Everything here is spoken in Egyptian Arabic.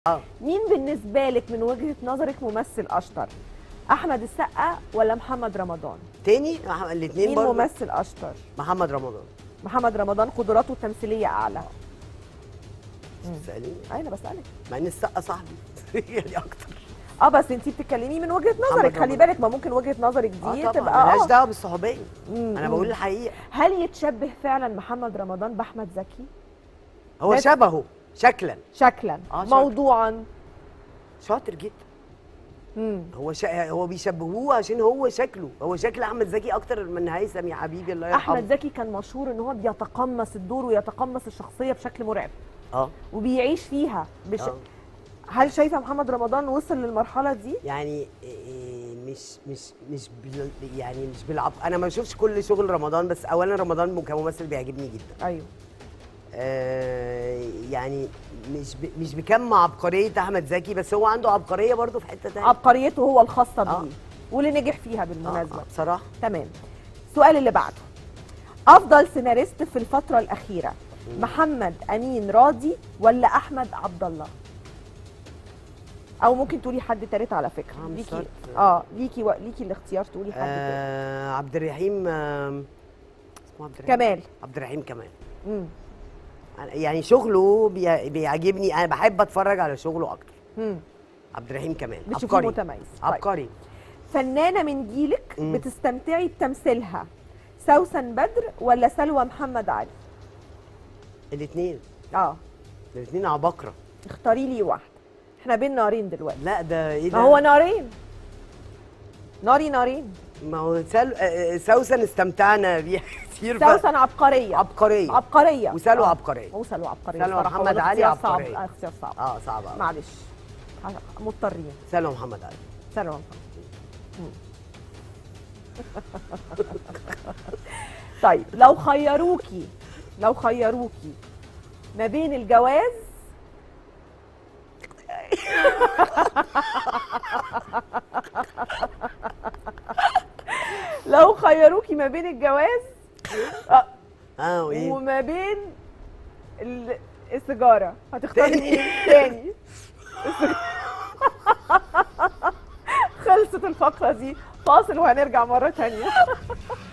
اه مين بالنسبه لك من وجهه نظرك ممثل اشطر احمد السقا ولا محمد رمضان تاني الاثنين مين برضه ممثل اشطر محمد رمضان محمد رمضان قدراته التمثيليه اعلى سأليني انا بسالك مع ان السقا صاحبي يعني اكتر اه بس انت بتتكلمي من وجهه نظرك خلي رمضان. بالك ما ممكن وجهه نظرك دي اه طبعا تبقى ملهاش اه دعوه بالصحوبيه مم، انا مم. بقول الحقيقه هل يتشبه فعلا محمد رمضان باحمد زكي هو بس- شبهه شكلا شكلا آه، شكلاً. موضوعا شاطر جدا مم. هو شا... هو بيشبهوه عشان هو شكله هو شكل احمد زكي اكتر من هيثم يا حبيبي الله يرحمه احمد زكي كان مشهور ان هو بيتقمص الدور ويتقمص الشخصيه بشكل مرعب اه وبيعيش فيها بش... آه. هل شايفه محمد رمضان وصل للمرحله دي يعني إيه مش مش مش بال... يعني مش بالعب انا ما بشوفش كل شغل رمضان بس اولا رمضان كممثل بيعجبني جدا ايوه آه يعني مش ب... مش بكم عبقريه احمد زكي بس هو عنده عبقريه برضه في حته ثانيه عبقريته هو الخاصه آه. بيه واللي نجح فيها بالمناسبه آه بصراحه تمام السؤال اللي بعده افضل سيناريست في الفتره الاخيره محمد امين راضي ولا احمد عبد الله او ممكن تقولي حد تالت على فكره آه، مش ليكي شرط. اه ليكي و... ليكي الاختيار تقولي حد تالت آه عبد الرحيم آه اسمه عبد الرحيم كمال عبد الرحيم كمال امم يعني شغله بي... بيعجبني انا بحب اتفرج على شغله اكتر امم عبد الرحيم كمال بتشوفيه عبقري متميز طيب. عبقري فنانه من جيلك مم. بتستمتعي بتمثيلها سوسن بدر ولا سلوى محمد علي الاثنين اه الاثنين عباقره اختاري لي واحده احنا بين نارين دلوقتي لا ده ايه ده ما هو نارين ناري نارين ما هو سل... آه، سوسن استمتعنا بيها كتير ف- سوسن عبقريه عبقريه عبقريه وسلوى آه. عبقريه وسلوى عبقريه سلوى الصراحة، محمد والله علي اختيار صعب. عبقرية. آه، اختيار صعب اه صعب قوي معلش مضطرين سلوى محمد علي سلوى محمد. مم. طيب لو خيروكي لو خيروكي ما بين الجواز لو خيروكي ما بين الجواز آه، اه وايه وما بين ال- السيجاره هتختاري تاني. مين تاني خلصت الفقره دي فاصل وهنرجع مره تانية